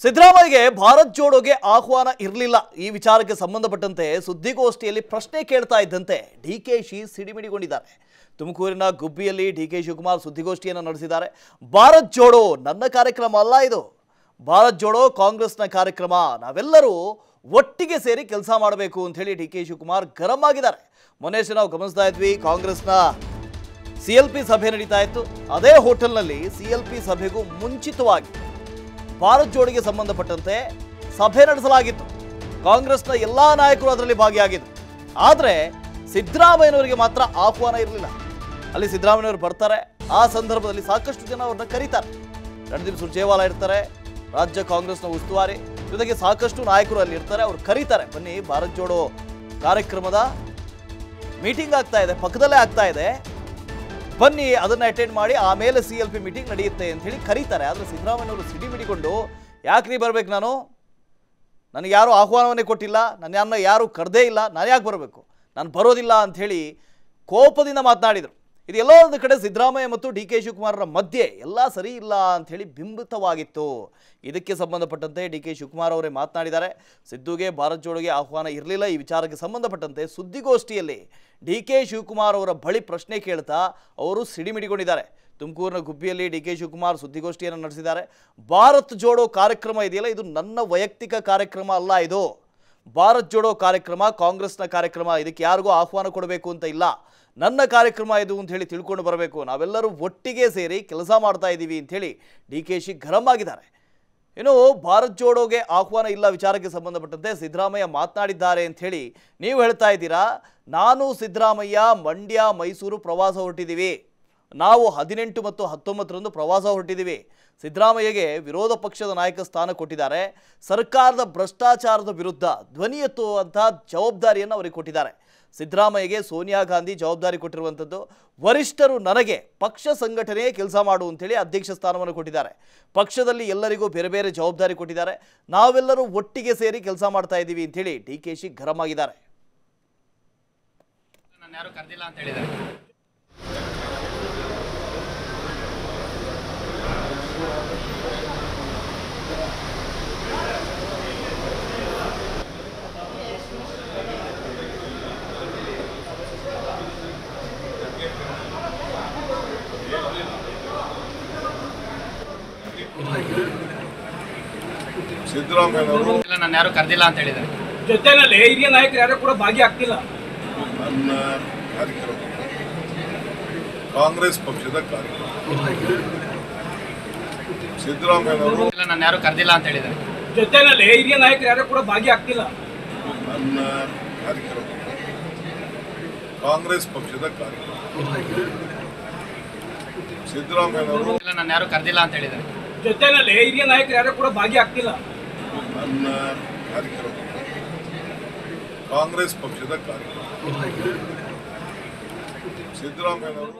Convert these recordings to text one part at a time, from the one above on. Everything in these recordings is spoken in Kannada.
ಸಿದ್ದರಾಮಯ್ಯಗೆ ಭಾರತ್ ಜೋಡೋಗೆ ಆಹ್ವಾನ ಇರಲಿಲ್ಲ ಈ ವಿಚಾರಕ್ಕೆ ಸಂಬಂಧಪಟ್ಟಂತೆ ಸುದ್ದಿಗೋಷ್ಠಿಯಲ್ಲಿ ಪ್ರಶ್ನೆ ಕೇಳ್ತಾ ಇದ್ದಂತೆ ಡಿ ಕೆ ಶಿ ಸಿಡಿಮಿಡಿಗೊಂಡಿದ್ದಾರೆ ತುಮಕೂರಿನ ಗುಬ್ಬಿಯಲ್ಲಿ ಡಿ ಕೆ ಶಿವಕುಮಾರ್ ಸುದ್ದಿಗೋಷ್ಠಿಯನ್ನು ನಡೆಸಿದ್ದಾರೆ ಭಾರತ್ ಜೋಡೋ ನನ್ನ ಕಾರ್ಯಕ್ರಮ ಅಲ್ಲ ಇದು ಭಾರತ್ ಜೋಡೋ ಕಾಂಗ್ರೆಸ್ನ ಕಾರ್ಯಕ್ರಮ ನಾವೆಲ್ಲರೂ ಒಟ್ಟಿಗೆ ಸೇರಿ ಕೆಲಸ ಮಾಡಬೇಕು ಅಂತ ಹೇಳಿ ಡಿ ಕೆ ಶಿವಕುಮಾರ್ ಗರಂ ಆಗಿದ್ದಾರೆ ಮೊನ್ನೆ ಅಷ್ಟೇ ನಾವು ಗಮನಿಸ್ತಾ ಇದ್ವಿ ಕಾಂಗ್ರೆಸ್ನ ಸಿ ಎಲ್ ಪಿ ಸಭೆ ನಡೀತಾ ಇತ್ತು ಅದೇ ಹೋಟೆಲ್ನಲ್ಲಿ ಸಿ ಎಲ್ ಪಿ ಸಭೆಗೂ ಮುಂಚಿತವಾಗಿ ಭಾರತ್ ಜೋಡಿಗೆ ಸಂಬಂಧಪಟ್ಟಂತೆ ಸಭೆ ನಡೆಸಲಾಗಿತ್ತು ಕಾಂಗ್ರೆಸ್ನ ಎಲ್ಲಾ ನಾಯಕರು ಅದರಲ್ಲಿ ಭಾಗಿಯಾಗಿದ್ದರು ಆದರೆ ಸಿದ್ದರಾಮಯ್ಯನವರಿಗೆ ಮಾತ್ರ ಆಹ್ವಾನ ಇರಲಿಲ್ಲ ಅಲ್ಲಿ ಸಿದ್ದರಾಮಯ್ಯನವರು ಬರ್ತಾರೆ ಆ ಸಂದರ್ಭದಲ್ಲಿ ಸಾಕಷ್ಟು ಜನ ಅವ್ರನ್ನ ಕರೀತಾರೆ ರಣದೀಪ್ ಸುರ್ಜೇವಾಲಾ ಇರ್ತಾರೆ ರಾಜ್ಯ ಕಾಂಗ್ರೆಸ್ನ ಉಸ್ತುವಾರಿ ಜೊತೆಗೆ ಸಾಕಷ್ಟು ನಾಯಕರು ಅಲ್ಲಿ ಇರ್ತಾರೆ ಅವ್ರು ಕರೀತಾರೆ ಬನ್ನಿ ಭಾರತ್ ಜೋಡೋ ಕಾರ್ಯಕ್ರಮದ ಮೀಟಿಂಗ್ ಆಗ್ತಾ ಇದೆ ಪಕ್ಕದಲ್ಲೇ ಆಗ್ತಾ ಇದೆ ಬನ್ನಿ ಅದನ್ನ ಅಟೆಂಡ್ ಮಾಡಿ ಆಮೇಲೆ ಸಿ ಎಲ್ ಪಿ ಮೀಟಿಂಗ್ ನಡೆಯುತ್ತೆ ಅಂತ ಹೇಳಿ ಕರೀತಾರೆ ಆದರೆ ಸಿದ್ದರಾಮಯ್ಯನವರು ಸಿಡಿ ಮಿಡಿಕೊಂಡು ಯಾಕ್ರಿ ಬರ್ಬೇಕು ನಾನು ನನಗೆ ಯಾರು ಆಹ್ವಾನವನ್ನೇ ಕೊಟ್ಟಿಲ್ಲ ನನ್ನ ಯಾರನ್ನ ಯಾರು ಕರೆದೇ ಇಲ್ಲ ನಾನು ಯಾಕೆ ಬರಬೇಕು ನಾನು ಬರೋದಿಲ್ಲ ಅಂಥೇಳಿ ಕೋಪದಿಂದ ಮಾತನಾಡಿದರು ಇದು ಎಲ್ಲೋ ಒಂದು ಕಡೆ ಸಿದ್ದರಾಮಯ್ಯ ಮತ್ತು ಡಿ ಕೆ ಶಿವಕುಮಾರರ ಮಧ್ಯೆ ಎಲ್ಲ ಸರಿ ಇಲ್ಲ ಅಂಥೇಳಿ ಬಿಂಬಿತವಾಗಿತ್ತು ಇದಕ್ಕೆ ಸಂಬಂಧಪಟ್ಟಂತೆ ಡಿ ಕೆ ಶಿವಕುಮಾರ್ ಅವರೇ ಮಾತನಾಡಿದ್ದಾರೆ ಸಿದ್ದುಗೆ ಭಾರತ್ ಜೋಡಿಗೆ ಆಹ್ವಾನ ಇರಲಿಲ್ಲ ಈ ವಿಚಾರಕ್ಕೆ ಸಂಬಂಧಪಟ್ಟಂತೆ ಸುದ್ದಿಗೋಷ್ಠಿಯಲ್ಲಿ ಡಿ ಕೆ ಶಿವಕುಮಾರ್ ಅವರ ಬಳಿ ಪ್ರಶ್ನೆ ಕೇಳ್ತಾ ಅವರು ಸಿಡಿಮಿಡಿಗೊಂಡಿದ್ದಾರೆ ತುಮಕೂರಿನ ಗುಬ್ಬಿಯಲ್ಲಿ ಡಿ ಕೆ ಶಿವಕುಮಾರ್ ಸುದ್ದಿಗೋಷ್ಠಿಯನ್ನು ನಡೆಸಿದ್ದಾರೆ ಭಾರತ್ ಜೋಡೋ ಕಾರ್ಯಕ್ರಮ ಇದೆಯಲ್ಲ ಇದು ನನ್ನ ವೈಯಕ್ತಿಕ ಕಾರ್ಯಕ್ರಮ ಅಲ್ಲ ಇದು ಭಾರತ್ ಜೋಡೋ ಕಾರ್ಯಕ್ರಮ ಕಾಂಗ್ರೆಸ್ನ ಕಾರ್ಯಕ್ರಮ ಇದಕ್ಕೆ ಯಾರಿಗೂ ಆಹ್ವಾನ ಕೊಡಬೇಕು ಅಂತ ಇಲ್ಲ ನನ್ನ ಕಾರ್ಯಕ್ರಮ ಇದು ಅಂತ ಹೇಳಿ ತಿಳ್ಕೊಂಡು ಬರಬೇಕು ನಾವೆಲ್ಲರೂ ಒಟ್ಟಿಗೆ ಸೇರಿ ಕೆಲಸ ಮಾಡ್ತಾ ಇದ್ದೀವಿ ಅಂಥೇಳಿ ಡಿ ಕೆ ಶಿ ಗರಂ ಆಗಿದ್ದಾರೆ ಇನ್ನು ಭಾರತ್ ಜೋಡೋಗೆ ಆಹ್ವಾನ ಇಲ್ಲ ವಿಚಾರಕ್ಕೆ ಸಂಬಂಧಪಟ್ಟಂತೆ ಸಿದ್ದರಾಮಯ್ಯ ಮಾತನಾಡಿದ್ದಾರೆ ಅಂತ ಹೇಳಿ ನೀವು ಹೇಳ್ತಾ ಇದ್ದೀರಾ ನಾನು ಸಿದ್ದರಾಮಯ್ಯ ಮಂಡ್ಯ ಮೈಸೂರು ಪ್ರವಾಸ ಹೊರಟಿದ್ದೀವಿ ನಾವು ಹದಿನೆಂಟು ಮತ್ತು ಹತ್ತೊಂಬತ್ತರಂದು ಪ್ರವಾಸ ಹೊರಟಿದ್ದೀವಿ ಸಿದ್ದರಾಮಯ್ಯಗೆ ವಿರೋಧ ಪಕ್ಷದ ನಾಯಕ ಸ್ಥಾನ ಕೊಟ್ಟಿದ್ದಾರೆ ಸರ್ಕಾರದ ಭ್ರಷ್ಟಾಚಾರದ ವಿರುದ್ಧ ಧ್ವನಿ ಎತ್ತುವಂಥ ಜವಾಬ್ದಾರಿಯನ್ನು ಅವರಿಗೆ ಕೊಟ್ಟಿದ್ದಾರೆ ಸಿದ್ದರಾಮಯ್ಯಗೆ ಸೋನಿಯಾ ಗಾಂಧಿ ಜವಾಬ್ದಾರಿ ಕೊಟ್ಟಿರುವಂಥದ್ದು ವರಿಷ್ಠರು ನನಗೆ ಪಕ್ಷ ಸಂಘಟನೆಯೇ ಕೆಲಸ ಮಾಡು ಅಂತೇಳಿ ಅಧ್ಯಕ್ಷ ಸ್ಥಾನವನ್ನು ಕೊಟ್ಟಿದ್ದಾರೆ ಪಕ್ಷದಲ್ಲಿ ಎಲ್ಲರಿಗೂ ಬೇರೆ ಬೇರೆ ಜವಾಬ್ದಾರಿ ಕೊಟ್ಟಿದ್ದಾರೆ ನಾವೆಲ್ಲರೂ ಒಟ್ಟಿಗೆ ಸೇರಿ ಕೆಲಸ ಮಾಡ್ತಾ ಇದ್ದೀವಿ ಅಂತೇಳಿ ಡಿ ಕೆ ಶಿ ಗರಂ ಆಗಿದ್ದಾರೆ ನಾನು ಯಾರು ಕರೆದಿಲ್ಲ ಅಂತ ಹೇಳಿದ್ದಾರೆ ಸಿದ್ದರಾಮಯ್ಯನವರು ಇಲ್ಲ ನಾನು ಯಾರು ಕರೆದಿಲ್ಲ ಅಂತ ಹೇಳಿದ್ದಾರೆ ಜೊತೆನಲ್ಲಿ ಹಿರಿಯ ನಾಯಕರು ಯಾರು ಕೂಡ ಭಾಗಿಯಾಗ್ತಿಲ್ಲ ನನ್ನ ಕಾರ್ಯಕ್ರಮ ಕಾಂಗ್ರೆಸ್ ಪಕ್ಷದ ಕಾರ್ಯಕ್ರಮ ಸಿದ್ದರಾಮಯ್ಯನವರು ಇಲ್ಲ ನಾನು ಯಾರು ಕರೆದಿಲ್ಲ ಅಂತ ಹೇಳಿದ್ದಾರೆ ಜೊತೆನಲ್ಲಿ ಹಿರಿಯ ನಾಯಕರು ಯಾರು ಕೂಡ ಭಾಗಿಯಾಗ್ತಿಲ್ಲ ನನ್ನ ಕಾರ್ಯಕ್ರಮ ಕಾಂಗ್ರೆಸ್ ಪಕ್ಷದ ಕಾರ್ಯಕ್ರಮ ಸಿದ್ದರಾಮಯ್ಯನವರು ಇಲ್ಲ ನಾನು ಯಾರು ಕರೆದಿಲ್ಲ ಅಂತ ಹೇಳಿದ್ದಾರೆ ಜೊತೆನಲ್ಲಿ ಹಿರಿಯ ನಾಯಕರು ಯಾರು ಕೂಡ ಭಾಗಿಯಾಗ್ತಿಲ್ಲ ನನ್ನ ಕಾರ್ಯಕ್ರಮ ಕಾಂಗ್ರೆಸ್ ಪಕ್ಷದ ಕಾರ್ಯಕ್ರಮ ಸಿದ್ದರಾಮಯ್ಯನವರು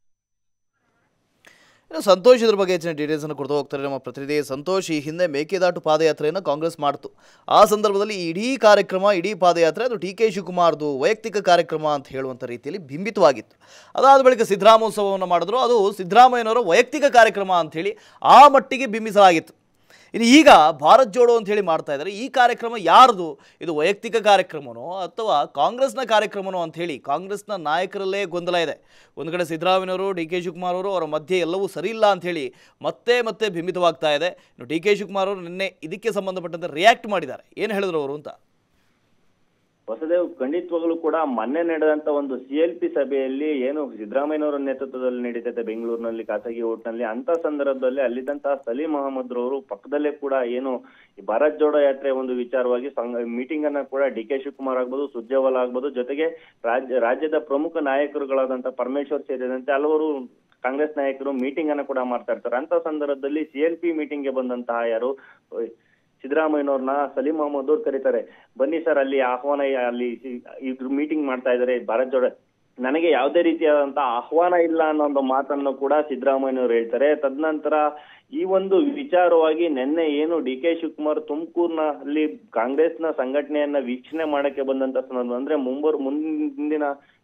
ಇನ್ನು ಸಂತೋಷ್ ಇದ್ರ ಬಗ್ಗೆ ಹೆಚ್ಚಿನ ಡೀಟೇಲ್ಸ್ ಅನ್ನು ಕೊಡ್ತಾ ಹೋಗ್ತಾರೆ ನಮ್ಮ ಪ್ರತಿನಿಧಿ ಸಂತೋಷ್ ಈ ಹಿಂದೆ ಮೇಕೆದಾಟು ಪಾದಯಾತ್ರೆಯನ್ನು ಕಾಂಗ್ರೆಸ್ ಮಾಡಿತು ಆ ಸಂದರ್ಭದಲ್ಲಿ ಇಡೀ ಕಾರ್ಯಕ್ರಮ ಇಡೀ ಪಾದಯಾತ್ರೆ ಅದು ಟಿ ಕೆ ಶಿವಕುಮಾರ್ದು ವೈಯಕ್ತಿಕ ಕಾರ್ಯಕ್ರಮ ಅಂತ ಹೇಳುವಂಥ ರೀತಿಯಲ್ಲಿ ಬಿಂಬಿತವಾಗಿತ್ತು ಅದಾದ ಬಳಿಕ ಸಿದ್ದರಾಮೋತ್ಸವವನ್ನು ಮಾಡಿದ್ರು ಅದು ಸಿದ್ದರಾಮಯ್ಯನವರ ವೈಯಕ್ತಿಕ ಕಾರ್ಯಕ್ರಮ ಅಂಥೇಳಿ ಆ ಮಟ್ಟಿಗೆ ಬಿಂಬಿಸಲಾಗಿತ್ತು ಇನ್ನು ಈಗ ಭಾರತ್ ಜೋಡೋ ಅಂತ ಹೇಳಿ ಮಾಡ್ತಾ ಇದ್ದಾರೆ ಈ ಕಾರ್ಯಕ್ರಮ ಯಾರ್ದು ಇದು ವೈಯಕ್ತಿಕ ಕಾರ್ಯಕ್ರಮನೋ ಅಥವಾ ಕಾಂಗ್ರೆಸ್ನ ಕಾರ್ಯಕ್ರಮನೋ ಅಂತ ಹೇಳಿ ಕಾಂಗ್ರೆಸ್ನ ನಾಯಕರಲ್ಲೇ ಗೊಂದಲ ಇದೆ ಒಂದು ಕಡೆ ಸಿದ್ದರಾಮಯ್ಯನವರು ಡಿ ಕೆ ಶಿವಕುಮಾರ್ ಅವರು ಅವರ ಮಧ್ಯೆ ಎಲ್ಲವೂ ಸರಿ ಇಲ್ಲ ಅಂತ ಹೇಳಿ ಮತ್ತೆ ಮತ್ತೆ ಬಿಂಬಿತವಾಗ್ತಾ ಇದೆ ಇನ್ನು ಡಿ ಕೆ ಶಿವಕುಮಾರ್ ಅವರು ನಿನ್ನೆ ಇದಕ್ಕೆ ಸಂಬಂಧಪಟ್ಟಂತೆ ರಿಯಾಕ್ಟ್ ಮಾಡಿದ್ದಾರೆ ಏನು ಹೇಳಿದ್ರು ಅವರು ಅಂತ ಹೊಸದೇವ್ ಖಂಡಿತವಾಗ್ಲೂ ಕೂಡ ಮೊನ್ನೆ ನಡೆದಂತ ಒಂದು ಸಿ ಎಲ್ ಪಿ ಸಭೆಯಲ್ಲಿ ಏನು ಸಿದ್ದರಾಮಯ್ಯನವರ ನೇತೃತ್ವದಲ್ಲಿ ನಡೀತೈತೆ ಬೆಂಗಳೂರಿನಲ್ಲಿ ಖಾಸಗಿ ಹೋಟ್ನಲ್ಲಿ ಅಂತ ಸಂದರ್ಭದಲ್ಲಿ ಅಲ್ಲಿದ್ದಂತಹ ಸಲೀಂ ಅಹಮದ್ ರವರು ಪಕ್ಕದಲ್ಲೇ ಕೂಡ ಏನು ಈ ಭಾರತ್ ಜೋಡೋ ಯಾತ್ರೆ ಒಂದು ವಿಚಾರವಾಗಿ ಮೀಟಿಂಗ್ ಅನ್ನ ಕೂಡ ಡಿ ಕೆ ಶಿವಕುಮಾರ್ ಆಗ್ಬೋದು ಸುರ್ಜೇವಾಲಾ ಆಗ್ಬೋದು ಜೊತೆಗೆ ರಾಜ್ಯ ರಾಜ್ಯದ ಪ್ರಮುಖ ನಾಯಕರುಗಳಾದಂತ ಪರಮೇಶ್ವರ್ ಸೇರಿದಂತೆ ಹಲವರು ಕಾಂಗ್ರೆಸ್ ನಾಯಕರು ಮೀಟಿಂಗ್ ಅನ್ನ ಕೂಡ ಮಾಡ್ತಾ ಇರ್ತಾರೆ ಅಂತ ಸಂದರ್ಭದಲ್ಲಿ ಸಿ ಎಲ್ ಪಿ ಮೀಟಿಂಗ್ಗೆ ಬಂದಂತಹ ಯಾರು ಸಿದ್ದರಾಮಯ್ಯನವ್ರನ್ನ ಸಲೀಂ ಅಹಮದ್ ಅವ್ರು ಕರೀತಾರೆ ಬನ್ನಿ ಸರ್ ಅಲ್ಲಿ ಆಹ್ವಾನ ಅಲ್ಲಿ ಸಿ- ಇದ್ರ ಮೀಟಿಂಗ್ ಮಾಡ್ತಾ ಇದ್ದಾರೆ ಭಾರತ್ ಜೋಡ ನನಗೆ ಯಾವುದೇ ರೀತಿಯಾದಂತ ಆಹ್ವಾನ ಇಲ್ಲ ಅನ್ನೋ ಒಂದು ಮಾತನ್ನು ಕೂಡ ಸಿದ್ದರಾಮಯ್ಯನವರು ಹೇಳ್ತಾರೆ ತದನಂತರ ಈ ಒಂದು ವಿಚಾರವಾಗಿ ನಿನ್ನೆ ಏನು ಡಿ ಕೆ ಶಿವಕುಮಾರ್ ತುಮಕೂರಿನಲ್ಲಿ ಕಾಂಗ್ರೆಸ್ನ ಸಂಘಟನೆಯನ್ನ ವೀಕ್ಷಣೆ ಮಾಡಕ್ಕೆ ಬಂದಂತ ಸಂದರ್ಭ ಅಂದ್ರೆ ಮುಂಬರ್ ಮುಂದಿನ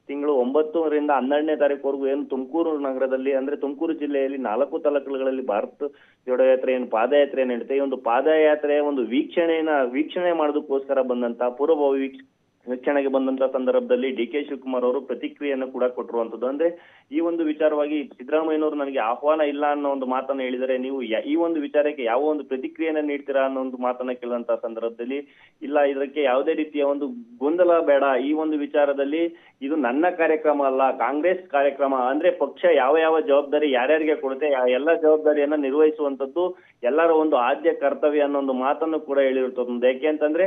ತಿಂಗಳು ಒಂಬತ್ತರಿಂದ ಹನ್ನೆರಡನೇ ತಾರೀಕುವರೆಗೂ ಏನು ತುಮಕೂರು ನಗರದಲ್ಲಿ ಅಂದ್ರೆ ತುಮಕೂರು ಜಿಲ್ಲೆಯಲ್ಲಿ ನಾಲ್ಕು ತಾಲೂಕುಗಳಲ್ಲಿ ಭಾರತ್ ಜೋಡೋ ಯಾತ್ರೆ ಏನು ಪಾದಯಾತ್ರೆ ನಡೀತೆ ಈ ಒಂದು ಪಾದಯಾತ್ರೆ ಒಂದು ವೀಕ್ಷಣೆಯನ್ನ ವೀಕ್ಷಣೆ ಮಾಡೋದಕ್ಕೋಸ್ಕರ ಬಂದಂತ ಪೂರ್ವಭಾವಿ ವೀಕ್ಷ ವೀಕ್ಷಣೆಗೆ ಬಂದಂತ ಸಂದರ್ಭದಲ್ಲಿ ಡಿ ಕೆ ಶಿವಕುಮಾರ್ ಅವರು ಪ್ರತಿಕ್ರಿಯೆಯನ್ನು ಕೂಡ ಕೊಟ್ಟಿರುವಂತದ್ದು ಅಂದ್ರೆ ಈ ಒಂದು ವಿಚಾರವಾಗಿ ಸಿದ್ದರಾಮಯ್ಯನವರು ನನಗೆ ಆಹ್ವಾನ ಇಲ್ಲ ಅನ್ನೋ ಒಂದು ಮಾತನ್ನ ಹೇಳಿದರೆ ನೀವು ಯ- ಈ ಒಂದು ವಿಚಾರಕ್ಕೆ ಯಾವ ಒಂದು ಪ್ರತಿಕ್ರಿಯೆಯನ್ನ ನೀಡ್ತೀರಾ ಅನ್ನೋ ಒಂದು ಮಾತನ್ನ ಕೇಳಿದಂತ ಸಂದರ್ಭದಲ್ಲಿ ಇಲ್ಲ ಇದಕ್ಕೆ ಯಾವುದೇ ರೀತಿಯ ಒಂದು ಗೊಂದಲ ಬೇಡ ಈ ಒಂದು ವಿಚಾರದಲ್ಲಿ ಇದು ನನ್ನ ಕಾರ್ಯಕ್ರಮ ಅಲ್ಲ ಕಾಂಗ್ರೆಸ್ ಕಾರ್ಯಕ್ರಮ ಅಂದ್ರೆ ಪಕ್ಷ ಯಾವ ಯಾವ ಜವಾಬ್ದಾರಿ ಯಾರ್ಯಾರಿಗೆ ಕೊಡುತ್ತೆ ಆ ಎಲ್ಲ ಜವಾಬ್ದಾರಿಯನ್ನ ನಿರ್ವಹಿಸುವಂತದ್ದು ಎಲ್ಲರ ಒಂದು ಆದ್ಯ ಕರ್ತವ್ಯ ಅನ್ನೋ ಒಂದು ಮಾತನ್ನು ಕೂಡ ಹೇಳಿರ್ತದ್ದು ಯಾಕೆ ಅಂತಂದ್ರೆ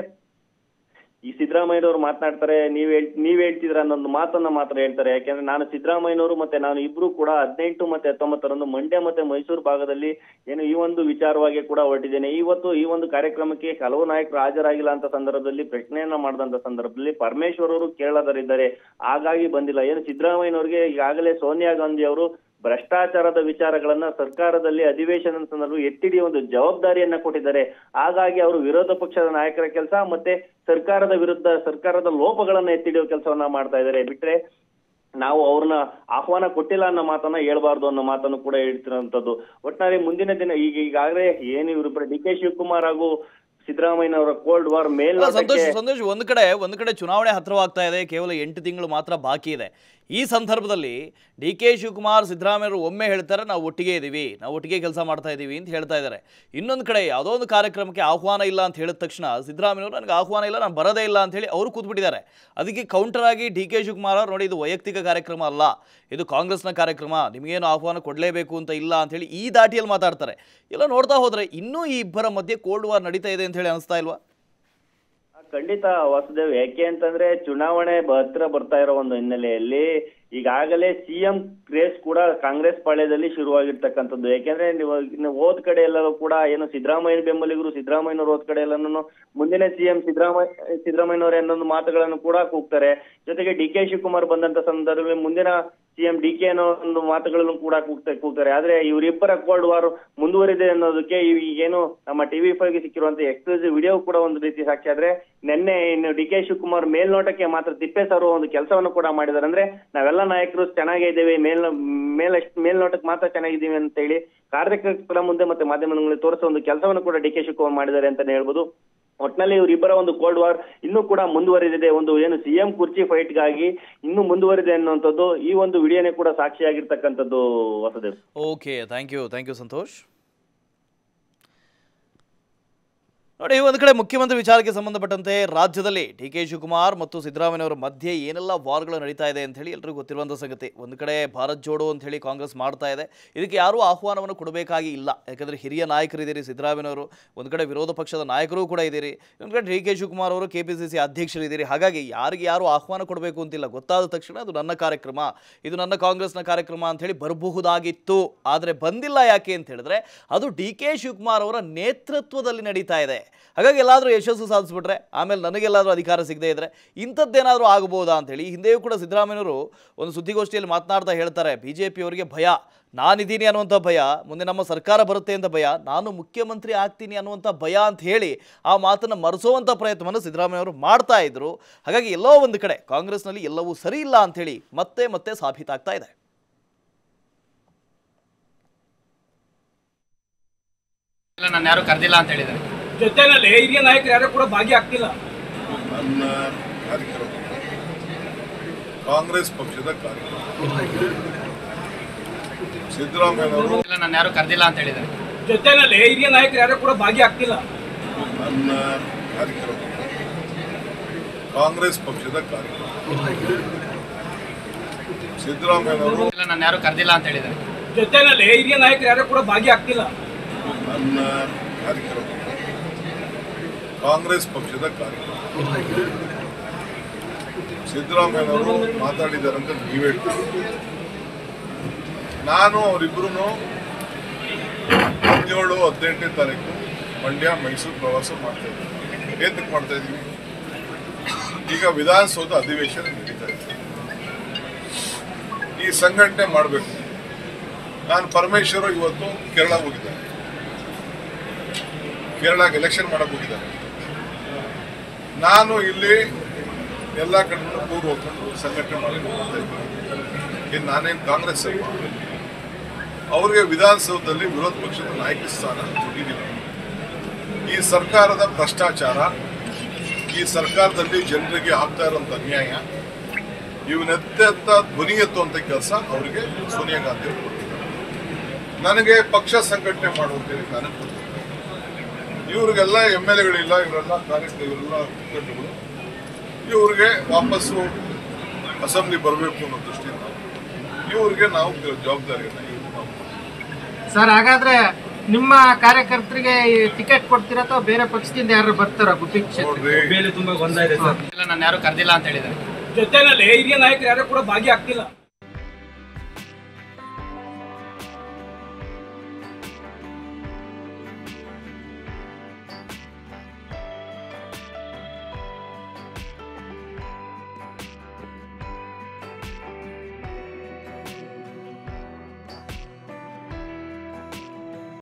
ಈ ಸಿದ್ದರಾಮಯ್ಯನವರು ಮಾತನಾಡ್ತಾರೆ ನೀವ್ ಹೇಳ್ ನೀವ್ ಹೇಳ್ತಿದ್ರ ಅನ್ನೊಂದು ಮಾತನ್ನ ಮಾತ್ರ ಹೇಳ್ತಾರೆ ಯಾಕೆಂದ್ರೆ ನಾನು ಸಿದ್ದರಾಮಯ್ಯನವರು ಮತ್ತೆ ನಾನು ಇಬ್ರು ಕೂಡ ಹದಿನೆಂಟು ಮತ್ತೆ ಹತ್ತೊಂಬತ್ತರಂದು ಮಂಡ್ಯ ಮತ್ತೆ ಮೈಸೂರು ಭಾಗದಲ್ಲಿ ಏನು ಈ ಒಂದು ವಿಚಾರವಾಗಿ ಕೂಡ ಹೊರಟಿದ್ದೇನೆ ಇವತ್ತು ಈ ಒಂದು ಕಾರ್ಯಕ್ರಮಕ್ಕೆ ಹಲವು ನಾಯಕರು ಹಾಜರಾಗಿಲ್ಲ ಅಂತ ಸಂದರ್ಭದಲ್ಲಿ ಪ್ರಶ್ನೆಯನ್ನ ಮಾಡಿದಂತ ಸಂದರ್ಭದಲ್ಲಿ ಪರಮೇಶ್ವರ್ ಅವರು ಕೇರಳದಲ್ಲಿದ್ದಾರೆ ಹಾಗಾಗಿ ಬಂದಿಲ್ಲ ಏನು ಸಿದ್ದರಾಮಯ್ಯನವರಿಗೆ ಈಗಾಗಲೇ ಸೋನಿಯಾ ಗಾಂಧಿ ಅವರು ಭ್ರಷ್ಟಾಚಾರದ ವಿಚಾರಗಳನ್ನ ಸರ್ಕಾರದಲ್ಲಿ ಅಧಿವೇಶನದ ಸಂದರ್ಭ ಎತ್ತಿಡಿ ಒಂದು ಜವಾಬ್ದಾರಿಯನ್ನ ಕೊಟ್ಟಿದ್ದಾರೆ ಹಾಗಾಗಿ ಅವರು ವಿರೋಧ ಪಕ್ಷದ ನಾಯಕರ ಕೆಲಸ ಮತ್ತೆ ಸರ್ಕಾರದ ವಿರುದ್ಧ ಸರ್ಕಾರದ ಲೋಪಗಳನ್ನ ಎತ್ತಿಡಿಯೋ ಕೆಲಸವನ್ನ ಮಾಡ್ತಾ ಇದ್ದಾರೆ ಬಿಟ್ರೆ ನಾವು ಅವ್ರನ್ನ ಆಹ್ವಾನ ಕೊಟ್ಟಿಲ್ಲ ಅನ್ನೋ ಮಾತನ್ನ ಹೇಳ್ಬಾರ್ದು ಅನ್ನೋ ಮಾತನ್ನು ಕೂಡ ಹೇಳ್ತಿರೋಂಥದ್ದು ಒಟ್ಟಾರೆ ಮುಂದಿನ ದಿನ ಈಗ ಈಗಾಗಲೇ ಏನು ಇವರು ಡಿ ಕೆ ಶಿವಕುಮಾರ್ ಹಾಗೂ ಸಿದ್ದರಾಮಯ್ಯನವರ ಕೋಲ್ಡ್ ವಾರ್ ಅಲ್ಲ, ಮೇಲ್ ಸಂತೋಷ್ ಸಂತೋಷ್ ಒಂದು ಕಡೆ ಒಂದು ಕಡೆ ಚುನಾವಣೆ ಹತ್ತಿರವಾಗ್ತಾ ಇದೆ ಕೇವಲ ಎಂಟು ತಿಂಗಳು ಮಾತ್ರ ಬಾಕಿ ಇದೆ ಈ ಸಂದರ್ಭದಲ್ಲಿ ಡಿ ಕೆ ಶಿವಕುಮಾರ್ ಸಿದ್ದರಾಮಯ್ಯರು ಒಮ್ಮೆ ಹೇಳ್ತಾರೆ ನಾವು ಒಟ್ಟಿಗೆ ಇದ್ದೀವಿ ನಾವು ಒಟ್ಟಿಗೆ ಕೆಲಸ ಮಾಡ್ತಾ ಇದ್ದೀವಿ ಅಂತ ಹೇಳ್ತಾ ಇದ್ದಾರೆ ಇನ್ನೊಂದು ಕಡೆ ಯಾವುದೋ ಒಂದು ಕಾರ್ಯಕ್ರಮಕ್ಕೆ ಆಹ್ವಾನ ಇಲ್ಲ ಅಂತ ಹೇಳಿದ ತಕ್ಷಣ ಸಿದ್ದರಾಮಯ್ಯವರು ನನಗೆ ಆಹ್ವಾನ ಇಲ್ಲ ನಾನು ಬರೋದೇ ಇಲ್ಲ ಅಂತ ಹೇಳಿ ಅವರು ಕೂತ್ಬಿಟ್ಟಿದ್ದಾರೆ ಅದಕ್ಕೆ ಕೌಂಟರ್ ಆಗಿ ಡಿ ಕೆ ಶಿವಕುಮಾರ್ ಅವರು ನೋಡಿ ಇದು ವೈಯಕ್ತಿಕ ಕಾರ್ಯಕ್ರಮ ಅಲ್ಲ ಇದು ಕಾಂಗ್ರೆಸ್ನ ಕಾರ್ಯಕ್ರಮ ನಿಮಗೇನು ಆಹ್ವಾನ ಕೊಡಲೇಬೇಕು ಅಂತ ಇಲ್ಲ ಅಂತ ಹೇಳಿ ಈ ದಾಟಿಯಲ್ಲಿ ಮಾತಾಡ್ತಾರೆ ಎಲ್ಲ ನೋಡ್ತಾ ಹೋದ್ರೆ ಇನ್ನೂ ಈ ಇಬ್ಬರ ಮಧ್ಯೆ ಕೋಲ್ಡ್ ವಾರ್ ನಡೀತಾ ಇದೆ ಅಂತ ಹೇಳಿ ಅನಿಸ್ತಾ ಇಲ್ವಾ ಖಂಡಿತ ವಾಸುದೇವ್ ಯಾಕೆ ಅಂತಂದ್ರೆ ಚುನಾವಣೆ ಬ- ಹತ್ರ ಬರ್ತಾ ಇರೋ ಒಂದು ಹಿನ್ನೆಲೆಯಲ್ಲಿ ಈಗಾಗಲೇ ಸಿಎಂ ಕ್ರೇಸ್ ಕೂಡ ಕಾಂಗ್ರೆಸ್ ಪಾಳ್ಯದಲ್ಲಿ ಶುರುವಾಗಿರ್ತಕ್ಕಂಥದ್ದು ಯಾಕೆಂದ್ರೆ ನೀವು ಇನ್ನು ಹೋದ್ ಕಡೆ ಎಲ್ಲರೂ ಕೂಡ ಏನು ಸಿದ್ದರಾಮಯ್ಯ ಬೆಂಬಲಿಗರು ಸಿದ್ದರಾಮಯ್ಯನವರು ಹೋದ್ ಕಡೆ ಎಲ್ಲನೂ ಮುಂದಿನ ಸಿಎಂ ಸಿದ್ದರಾಮಯ್ಯ ಸಿದ್ದರಾಮಯ್ಯನವರೇ ಅನ್ನೊಂದು ಮಾತುಗಳನ್ನು ಕೂಡ ಕೂಗ್ತಾರೆ ಜೊತೆಗೆ ಡಿ ಕೆ ಶಿವಕುಮಾರ್ ಬಂದಂತ ಸಂದರ್ಭದಲ್ಲಿ ಮುಂದಿನ ಸಿಎಂ ಡಿ ಕೆ ಅನ್ನೋ ಒಂದು ಮಾತುಗಳನ್ನು ಕೂಡ ಕೂಗ್ತಾ ಕೂಗ್ತಾರೆ ಆದ್ರೆ ಇವರಿಬ್ಬರ ಕೋಲ್ಡ್ ವಾರ್ ಮುಂದುವರಿದೆ ಅನ್ನೋದಕ್ಕೆ ಈ- ಈಗೇನು ನಮ್ಮ ಟಿವಿ ಫೈವ್ಗೆ ಸಿಕ್ಕಿರುವಂತ ಎಕ್ಸ್ಕ್ಲೂಸಿವ್ ವಿಡಿಯೋ ಕೂಡ ಒಂದು ರೀತಿ ಸಾಕ್ಷಿ ಆದ್ರೆ ನಿನ್ನೆ ಇನ್ನು ಡಿ ಕೆ ಶಿವಕುಮಾರ್ ಮೇಲ್ನೋಟಕ್ಕೆ ಮಾತ್ರ ತಿಪ್ಪೆ ಸಾರು ಒಂದು ಕೆಲಸವನ್ನು ಕೂಡ ಮಾಡಿದ್ದಾರೆ ಅಂದ್ರೆ ನಾವೆಲ್ಲ ನಾಯಕರು ಚೆನ್ನಾಗೇ ಇದ್ದೇವೆ ಮೇಲ್ ಮೇಲ್ ಮೇಲ್ನೋಟಕ್ಕೆ ಮಾತ್ರ ಚೆನ್ನಾಗಿದ್ದೀವಿ ಅಂತ ಹೇಳಿ ಕಾರ್ಯಕರ್ತರ ಮುಂದೆ ಮತ್ತೆ ಮಾಧ್ಯಮಗಳಲ್ಲಿ ತೋರಿಸೋ ಒಂದು ಕೆಲಸವನ್ನು ಕೂಡ ಡಿ ಕೆ ಶಿವಕುಮಾರ್ ಮಾಡಿದ್ದಾರೆ ಅಂತಾನೆ ಹೇಳ್ಬೋದು ಒಟ್ನಲ್ಲಿ ಇವರಿಬ್ಬರ ಒಂದು ಕೋಲ್ಡ್ ವಾರ್ ಇನ್ನೂ ಕೂಡ ಮುಂದುವರಿದಿದೆ ಒಂದು ಏನು ಸಿಎಂ ಕುರ್ಚಿ ಫೈಟ್ಗಾಗಿ ಇನ್ನೂ ಮುಂದುವರಿದೆ ಅನ್ನುವಂಥದ್ದು ಈ ಒಂದು ವಿಡಿಯೋನೇ ಕೂಡ ಸಾಕ್ಷಿಯಾಗಿರ್ತಕ್ಕಂಥದ್ದು Vasudev okay thank you thank you Santosh ನೋಡಿ ಒಂದು ಕಡೆ ಮುಖ್ಯಮಂತ್ರಿ ವಿಚಾರಕ್ಕೆ ಸಂಬಂಧಪಟ್ಟಂತೆ ರಾಜ್ಯದಲ್ಲಿ ಡಿ ಕೆ ಶಿವಕುಮಾರ್ ಮತ್ತು ಸಿದ್ದರಾಮಯ್ಯನವರ ಮಧ್ಯೆ ಏನೆಲ್ಲ ವಾರ್ಗಳು ನಡೀತಾ ಇದೆ ಅಂತ ಹೇಳಿ ಎಲ್ರಿಗೂ ಗೊತ್ತಿರುವಂಥ ಸಂಗತಿ ಒಂದು ಕಡೆ ಭಾರತ್ ಜೋಡೋ ಅಂತ ಹೇಳಿ ಕಾಂಗ್ರೆಸ್ ಮಾಡ್ತಾ ಇದೆ ಇದಕ್ಕೆ ಯಾರೂ ಆಹ್ವಾನವನ್ನು ಕೊಡಬೇಕಾಗಿ ಇಲ್ಲ ಯಾಕಂದರೆ ಹಿರಿಯ ನಾಯಕರಿದ್ದೀರಿ ಸಿದ್ದರಾಮಯ್ಯನವರು ಒಂದು ಕಡೆ ವಿರೋಧ ಪಕ್ಷದ ನಾಯಕರು ಕೂಡ ಇದ್ದೀರಿ ಒಂದು ಕಡೆ ಡಿ ಕೆ ಶಿವಕುಮಾರ್ ಅವರು ಕೆ ಪಿ ಸಿ ಸಿ ಅಧ್ಯಕ್ಷರಿದ್ದೀರಿ ಹಾಗಾಗಿ ಯಾರಿಗೆ ಯಾರು ಆಹ್ವಾನ ಕೊಡಬೇಕು ಅಂತಿಲ್ಲ ಗೊತ್ತಾದ ತಕ್ಷಣ ಅದು ನನ್ನ ಕಾರ್ಯಕ್ರಮ ಇದು ನನ್ನ ಕಾಂಗ್ರೆಸ್ನ ಕಾರ್ಯಕ್ರಮ ಅಂತ ಹೇಳಿ ಬರಬಹುದಾಗಿತ್ತು ಆದರೆ ಬಂದಿಲ್ಲ ಯಾಕೆ ಅಂತ ಹೇಳಿದ್ರೆ ಅದು ಡಿ ಕೆ ಶಿವಕುಮಾರ್ ಅವರ ನೇತೃತ್ವದಲ್ಲಿ ನಡೀತಾ ಇದೆ ಹಾಗಾಗಿ ಎಲ್ಲಾದರೂ ಯಶಸ್ಸು ಸಾಧಿಸ್ಬಿಟ್ರೆ ಆಮೇಲೆ ನನಗೆಲ್ಲಾದರೂ ಅಧಿಕಾರ ಸಿಗದೇ ಇದ್ರೆ ಇಂಥದ್ದೇನಾದರೂ ಆಗಬಹುದಾ ಅಂತೇಳಿ ಈ ಹಿಂದೆಯೂ ಕೂಡ ಸಿದ್ದರಾಮಯ್ಯನವರು ಒಂದು ಸುದ್ದಿಗೋಷ್ಠಿಯಲ್ಲಿ ಮಾತನಾಡ್ತಾ ಹೇಳ್ತಾರೆ ಬಿ ಜೆ ಪಿಯವರಿಗೆ ಭಯ ನಾನಿದ್ದೀನಿ ಅನ್ನುವಂಥ ಭಯ ಮುಂದೆ ನಮ್ಮ ಸರ್ಕಾರ ಬರುತ್ತೆ ಅಂತ ಭಯ ನಾನು ಮುಖ್ಯಮಂತ್ರಿ ಆಗ್ತೀನಿ ಅನ್ನುವಂಥ ಭಯ ಅಂತ ಹೇಳಿ ಆ ಮಾತನ್ನು ಮರೆಸುವಂಥ ಪ್ರಯತ್ನವನ್ನು ಸಿದ್ದರಾಮಯ್ಯವರು ಮಾಡ್ತಾ ಇದ್ರು ಹಾಗಾಗಿ ಎಲ್ಲೋ ಒಂದು ಕಡೆ ಕಾಂಗ್ರೆಸ್ನಲ್ಲಿ ಎಲ್ಲವೂ ಸರಿ ಇಲ್ಲ ಅಂಥೇಳಿ ಮತ್ತೆ ಮತ್ತೆ ಸಾಬೀತಾಗ್ತಾ ಇದೆ ಇಲ್ಲ ನಾನು ಯಾರು ಕರೆದಿಲ್ಲ ಅಂತ ಹೇಳಿದ್ದಾರೆ ಜೊತೆನಲ್ಲಿ ಹಿರಿಯ ನಾಯಕರು ಯಾರು ಕೂಡ ಭಾಗಿಯಾಗ್ತಿಲ್ಲ ನನ್ನ ಕಾರ್ಯಕ್ರಮ ಕಾಂಗ್ರೆಸ್ ಪಕ್ಷದ ಕಾರ್ಯಕ್ರಮ ಸಿದ್ದರಾಮಯ್ಯನವರು ಇಲ್ಲ ನಾನು ಯಾರು ಕರೆದಿಲ್ಲ ಅಂತ ಹೇಳಿದ್ದಾರೆ ಜೊತೆನಲ್ಲಿ ಹಿರಿಯ ನಾಯಕರು ಯಾರು ಕೂಡ ಭಾಗಿಯಾಗ್ತಿಲ್ಲ ನನ್ನ ಕಾರ್ಯಕ್ರಮ ಕಾಂಗ್ರೆಸ್ ಪಕ್ಷದ ಕಾರ್ಯಕ್ರಮ ಸಿದ್ದರಾಮಯ್ಯನವರು ಇಲ್ಲ ನಾನು ಯಾರು ಕರೆದಿಲ್ಲ ಅಂತ ಹೇಳಿದ್ದಾರೆ ಜೊತೆನಲ್ಲಿ ಹಿರಿಯ ನಾಯಕರು ಯಾರು ಕೂಡ ಭಾಗಿಯಾಗ್ತಿಲ್ಲ ನನ್ನ ಕಾರ್ಯಕ್ರಮ ಕಾಂಗ್ರೆಸ್ ಪಕ್ಷದ ಕಾರ್ಯಕ್ರಮ ಸಿದ್ದರಾಮಯ್ಯನವರು ಮಾತಾಡಿದ್ದಾರೆ ಅಂತ ನೀವು ಹೇಳ್ತೀರಿ ನಾನು ಅವರಿಬ್ರು ಹದಿನೇಳು ಹದಿನೆಂಟನೇ ತಾರೀಕು ಮಂಡ್ಯ ಮೈಸೂರು ಪ್ರವಾಸ ಮಾಡ್ತಾ ಇದ್ದೀವಿ ಏತಕ್ಕೆ ಮಾಡ್ತಾ ಇದ್ದೀವಿ ಈಗ ವಿಧಾನಸೌಧ ಅಧಿವೇಶನ ನಡೀತಾ ಇದೆ ಈ ಸಂಘಟನೆ ಮಾಡಬೇಕು ನಾನು ಪರಮೇಶ್ವರ ಇವತ್ತು ಕೇರಳ ಹೋಗಿದ್ದಾರೆ ಕೇರಳಕ್ಕೆ ಎಲೆಕ್ಷನ್ ಮಾಡಕ್ ಹೋಗಿದ್ದಾರೆ ನಾನು ಇಲ್ಲಿ ಎಲ್ಲ ಕಡೆಗೂ ಕೂರು ಹೋಗ್ಕೊಂಡು ಸಂಘಟನೆ ಮಾಡ್ಕೊಂಡು ಬರ್ತಾ ಇದ್ದಾರೆ ಇನ್ನು ನಾನೇನು ಕಾಂಗ್ರೆಸ್ ಅಲ್ಲ ಅವ್ರಿಗೆ ವಿಧಾನಸೌಧದಲ್ಲಿ ವಿರೋಧ ಪಕ್ಷದ ನಾಯಕ ಸ್ಥಾನ ಕೊಟ್ಟಿದ್ದೀನಿ ಈ ಸರ್ಕಾರದ ಭ್ರಷ್ಟಾಚಾರ ಈ ಸರ್ಕಾರದಲ್ಲಿ ಜನರಿಗೆ ಆಗ್ತಾ ಇರುವಂತ ಅನ್ಯಾಯ ಇವನೆತ್ತ ಧ್ವನಿ ಎತ್ತುವಂತ ಕೆಲಸ ಅವರಿಗೆ ಸೋನಿಯಾ ಗಾಂಧಿ ಅವರು ಕೊಟ್ಟಿದ್ದಾರೆ. ನನಗೆ ಪಕ್ಷ ಸಂಘಟನೆ ಮಾಡುವಂತೇಳಿ ನನಗೆ ಕೊಟ್ಟಿದ್ದಾರೆ. ಇವ್ರಿಗೆಲ್ಲ ಎಮ್ ಎಲ್ ಎಗಳಿಲ್ಲ ಇವರೆಲ್ಲ ಕಾರ್ಯಕ್ರಮ ಇವರೆಲ್ಲ ಮುಖಂಡಗಳು ಇವ್ರಿಗೆ ವಾಪಸ್ಸು ಅಸೆಂಬ್ಲಿ ಬರಬೇಕು ಅನ್ನೋ ದೃಷ್ಟಿಯಿಂದ ಇವ್ರಿಗೆ ನಾವು ಜವಾಬ್ದಾರಿಯನ್ನ ಇವ್ರಿಗೆ ನಾವು ಸರ್ ಹಾಗಾದ್ರೆ ನಿಮ್ಮ ಕಾರ್ಯಕರ್ತರಿಗೆ ಟಿಕೆಟ್ ಕೊಡ್ತೀರಾ ಅಥವಾ ಬೇರೆ ಪಕ್ಷದಿಂದ ಯಾರು ಬರ್ತಾರ ಗುಬ್ಬಿ ಕ್ಷೇತ್ರ ನೋಡ್ರಿ ಬೇಲೆ ತುಂಬಾ ಗೊಂದಲ ಇದೆ ಸರ್ ಇಲ್ಲ ನಾನು ಯಾರು ಕರೆದಿಲ್ಲ ಅಂತ ಹೇಳಿದ್ದಾರೆ ಜೊತೆನಲ್ಲಿ ಹಿರಿಯ ನಾಯಕರು ಯಾರು ಕೂಡ ಭಾಗಿಯಾಗ್ತಿಲ್ಲ